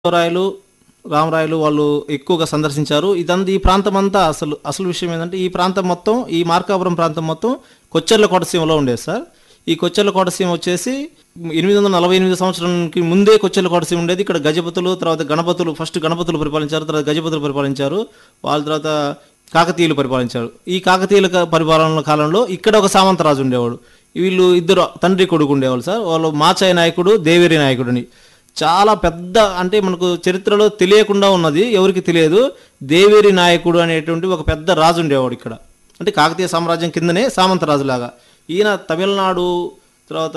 రాయలు రామరాయలు వాళ్ళు ఎక్కువగా సందర్శించారు ఇదంతా ఈ ప్రాంతం అంతా అసలు అసలు విషయం ఏంటంటే ఈ ప్రాంతం మొత్తం ఈ మార్కాపురం ప్రాంతం మొత్తం కొచ్చెర్ల కోటసీమలో ఉండేది సార్ ఈ కొచ్చెర్ల కోటసీమ వచ్చేసి ఎనిమిది వందల నలభై ఎనిమిది సంవత్సరానికి ముందే కొచ్చెర్ల కోటసీమ ఉండేది ఇక్కడ గజపతులు తర్వాత గణపతులు ఫస్ట్ గణపతులు పరిపాలించారు తర్వాత గజపతులు పరిపాలించారు వాళ్ళ తర్వాత కాకతీయులు పరిపాలించారు ఈ కాకతీయుల క- పరిపాలన కాలంలో ఇక్కడ ఒక సామంతరాజు ఉండేవాడు వీళ్ళు ఇద్దరు తండ్రి కొడుకు ఉండేవాళ్ళు సార్ వాళ్ళు మాచాయ నాయకుడు దేవేరి నాయకుడిని చాలా పెద్ద అంటే మనకు చరిత్రలో తెలియకుండా ఉన్నది ఎవరికి తెలియదు దేవేరి నాయకుడు అనేటువంటి ఒక పెద్ద రాజు ఉండేవాడు ఇక్కడ అంటే కాకతీయ సామ్రాజ్యం కిందనే సామంతరాజులాగా ఈయన తమిళనాడు తర్వాత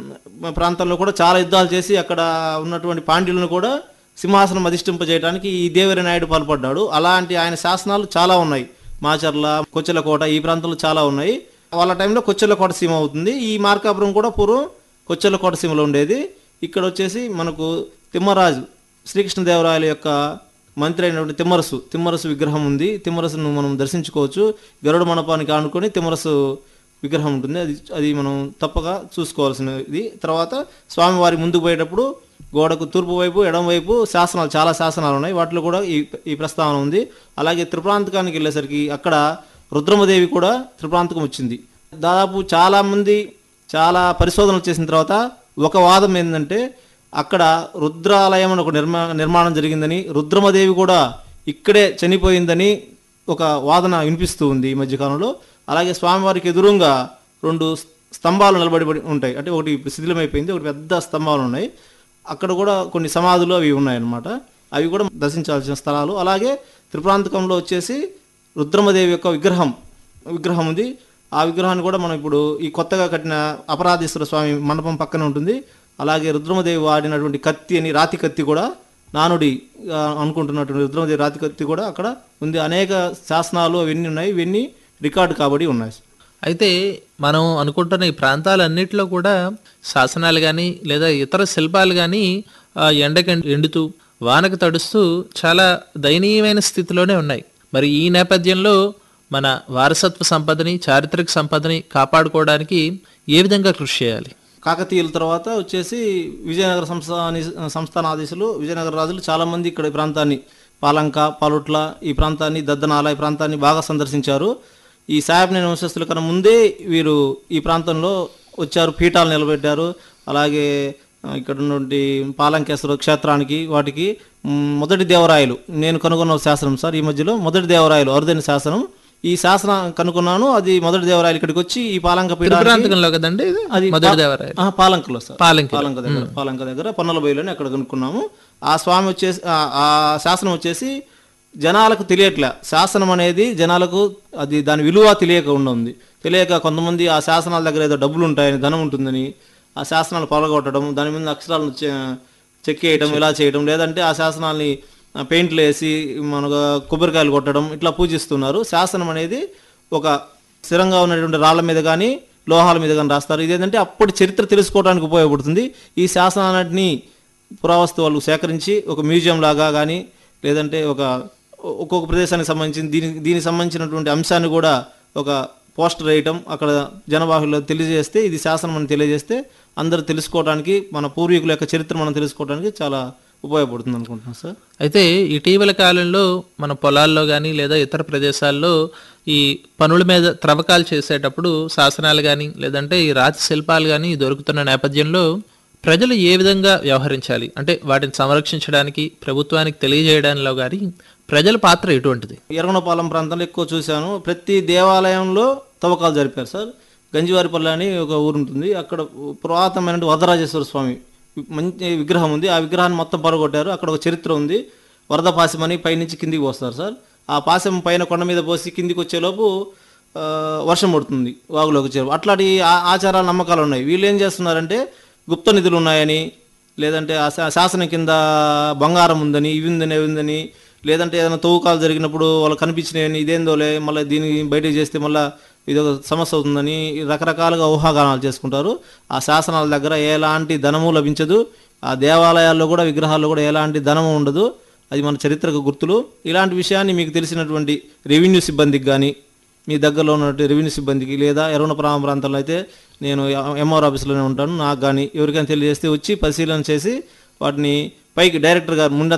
మ- ప్రాంతాల్లో కూడా చాలా యుద్ధాలు చేసి అక్కడ ఉన్నటువంటి పాండ్యులను కూడా సింహాసనం అధిష్టింపజేయడానికి ఈ దేవరి నాయుడు పాల్పడ్డాడు అలాంటి ఆయన శాసనాలు చాలా ఉన్నాయి మాచర్ల కొచ్చెలకోట ఈ ప్రాంతంలో చాలా ఉన్నాయి వాళ్ళ టైంలో కొచ్చెలకోట సీమ అవుతుంది ఈ మార్కాపురం కూడా పూర్వం కొచ్చెలకోట సీమలో ఉండేది ఇక్కడ వచ్చేసి మనకు తిమ్మరాజు శ్రీకృష్ణదేవరాయల యొక్క మంత్రి అయినటువంటి తిమ్మరసు తిమ్మరసు విగ్రహం ఉంది తిమ్మరసును మనం దర్శించుకోవచ్చు గరుడ మండపానికి ఆనుకొని తిమ్మరసు విగ్రహం ఉంటుంది అది అది మనం తప్పక చూసుకోవాల్సినది తర్వాత స్వామివారి ముందుకు పోయేటప్పుడు గోడకు తూర్పు వైపు ఎడం వైపు శాసనాలు చాలా శాసనాలు ఉన్నాయి వాటిలో కూడా ఈ ఈ ప్రస్తావన ఉంది అలాగే త్రిప్రాంతకానికి వెళ్ళేసరికి అక్కడ రుద్రమదేవి కూడా త్రిప్రాంతకం వచ్చింది దాదాపు చాలా మంది చాలా పరిశోధనలు చేసిన తర్వాత ఒక వాదం ఏంటంటే అక్కడ రుద్రాలయం అని ఒక నిర్మా నిర్మాణం జరిగిందని రుద్రమదేవి కూడా ఇక్కడే చనిపోయిందని ఒక వాదన వినిపిస్తూ ఉంది ఈ మధ్యకాలంలో అలాగే స్వామివారికి ఎదురుగా రెండు స్తంభాలు నిలబడి ఉంటాయి అంటే ఒకటి శిథిలమైపోయింది ఒకటి పెద్ద స్తంభాలు ఉన్నాయి అక్కడ కూడా కొన్ని సమాధులు అవి ఉన్నాయన్నమాట అవి కూడా దర్శించాల్సిన స్థలాలు అలాగే త్రిప్రాంతకంలో వచ్చేసి రుద్రమదేవి యొక్క విగ్రహం విగ్రహం ఉంది ఆ విగ్రహాన్ని కూడా మనం ఇప్పుడు ఈ కొత్తగా కట్టిన అపరాధేశ్వర స్వామి మండపం పక్కన ఉంటుంది అలాగే రుద్రమదేవి వాడినటువంటి కత్తి అని రాతి కత్తి కూడా నానుడి ఆ, అనుకుంటున్నటువంటి రుద్రమదేవి రాతి కత్తి కూడా అక్కడ ఉంది అనేక శాసనాలు అవన్నీ ఉన్నాయి ఇవన్నీ రికార్డు కాబడి ఉన్నాయి అయితే మనం అనుకుంటున్న ఈ ప్రాంతాలన్నిటిలో కూడా శాసనాలు కానీ లేదా ఇతర శిల్పాలు కానీ ఎండకి ఎండుతూ వానకు తడుస్తూ చాలా దయనీయమైన స్థితిలోనే ఉన్నాయి మరి ఈ నేపథ్యంలో మన వారసత్వ సంపదని చారిత్రక సంపదని కాపాడుకోవడానికి ఏ విధంగా కృషి చేయాలి కాకతీయుల తర్వాత వచ్చేసి విజయనగర సంస్థాని సంస్థానాధీశులు విజయనగర రాజులు చాలామంది ఇక్కడ ఈ ప్రాంతాన్ని పాలంక పాలుట్ల ఈ ప్రాంతాన్ని దద్దనాల ఈ ప్రాంతాన్ని బాగా సందర్శించారు ఈ సాహెబ్నేని వంశస్థుల కన్నా ముందే వీరు ఈ ప్రాంతంలో వచ్చారు పీఠాలు నిలబెట్టారు అలాగే ఆ, ఇక్కడ ఉన్నటువంటి పాలంకేశ్వర క్షేత్రానికి వాటికి మ్, మొదటి దేవరాయలు నేను కనుగొన్న ఒక శాసనం సార్ ఈ మధ్యలో మొదటి దేవరాయలు అరుదైన శాసనం ఈ శాసనం కనుక్కున్నాను అది మొదటి దేవరాయలు ఇక్కడికి వచ్చి ఈ పాలంక పీఠానికి ప్రాంతంలో కదండి ఇది అది మొదటి దేవరాయలు ఆ, పాలంకలో సార్ పాలంకి పాలంక దగ్గర పాలంక దగ్గర పొన్నల బయలుని అక్కడ కనుక్కున్నాము ఆ స్వామి వచ్చేసి ఆ- ఆ శాసనం వచ్చేసి జనాలకు తెలియట్లే శాసనం అనేది జనాలకు అది దాని విలువ తెలియక ఉంది తెలియక కొంతమంది ఆ శాసనాల దగ్గర ఏదో డబ్బులు ఉంటాయని ధనం ఉంటుందని ఆ శాసనాలు పలగొట్టడం దాని మీద అక్షరాలను చె- చెక్కేయడం ఇలా చేయడం లేదంటే ఆ శాసనాల్ని ఆ, పెయింట్లు వేసి మన కొబ్బరికాయలు కొట్టడం ఇట్లా పూజిస్తున్నారు శాసనం అనేది ఒక స్థిరంగా ఉన్నటువంటి రాళ్ళ మీద కానీ లోహాల మీద కానీ రాస్తారు ఇదేంటంటే అప్పటి చరిత్ర తెలుసుకోవడానికి ఉపయోగపడుతుంది ఈ శాసనాలన్నింటినీ పురావస్తు వాళ్ళు సేకరించి ఒక మ్యూజియం లాగా కానీ లేదంటే ఒక ఒక్కొక్క ప్రదేశానికి సంబంధించిన దీని దీనికి సంబంధించినటువంటి అంశాన్ని కూడా ఒక పోస్టర్ వేయటం అక్కడ జనవాహుల్లో తెలియజేస్తే ఇది శాసనం అని తెలియజేస్తే అందరూ తెలుసుకోవడానికి మన పూర్వీకుల యొక్క చరిత్ర మనం తెలుసుకోవడానికి చాలా ఉపయోగపడుతుంది అనుకుంటున్నాను సార్ అయితే ఇటీవల కాలంలో మన పొలాల్లో కానీ లేదా ఇతర ప్రదేశాల్లో ఈ పనుల మీద త్రవ్వకాలు చేసేటప్పుడు శాసనాలు కానీ లేదంటే ఈ రాతి శిల్పాలు కానీ దొరుకుతున్న నేపథ్యంలో ప్రజలు ఏ విధంగా వ్యవహరించాలి అంటే వాటిని సంరక్షించడానికి ప్రభుత్వానికి తెలియజేయడంలో కానీ ప్రజల పాత్ర ఎటువంటిది ఎర్రగొండపాలెం ప్రాంతంలో ఎక్కువ చూశాను ప్రతి దేవాలయంలో తవ్వకాలు జరిపారు సార్ గంజివారిపల్లి అని ఒక ఊరు ఉంటుంది అక్కడ పురాతనమైన వరదరాజేశ్వర స్వామి మంచి విగ్రహం ఉంది ఆ విగ్రహాన్ని మొత్తం పరగొట్టారు అక్కడ ఒక చరిత్ర ఉంది వరద పాశం అని పైనుంచి కిందికి పోస్తారు సార్ ఆ పాశం పైన కొండ మీద పోసి కిందికి వచ్చేలోపు ఆ, వర్షం పడుతుంది వాగులోకి వచ్చే అట్లాంటి ఆ- ఆచారాలు నమ్మకాలు ఉన్నాయి వీళ్ళు ఏం చేస్తున్నారంటే గుప్త నిధులు ఉన్నాయని లేదంటే ఆ శా- శాసనం కింద బంగారం ఉందని ఇవి ఉందని అవి ఉందని లేదంటే ఏదైనా తవ్వుకాలు జరిగినప్పుడు వాళ్ళు కనిపించినవని ఇదేందోలే మళ్ళీ దీన్ని బయటకు చేస్తే మళ్ళీ ఇది ఒక సమస్య అవుతుందని రకరకాలుగా ఊహాగానాలు చేసుకుంటారు ఆ శాసనాల దగ్గర ఎలాంటి ధనము లభించదు ఆ దేవాలయాల్లో కూడా విగ్రహాల్లో కూడా ఎలాంటి ధనము ఉండదు అది మన చరిత్రకు గుర్తులు ఇలాంటి విషయాన్ని మీకు తెలిసినటువంటి రెవెన్యూ సిబ్బందికి కానీ మీ దగ్గరలో ఉన్నటువంటి రెవెన్యూ సిబ్బందికి లేదా ఎర్రవనపురం ప్రాంతంలో అయితే నేను ఎంఆర్ ఆఫీస్లోనే ఉంటాను నాకు కానీ ఎవరికైనా తెలియజేస్తే వచ్చి పరిశీలన చేసి వాటిని పైకి డైరెక్టర్ గారు ముండ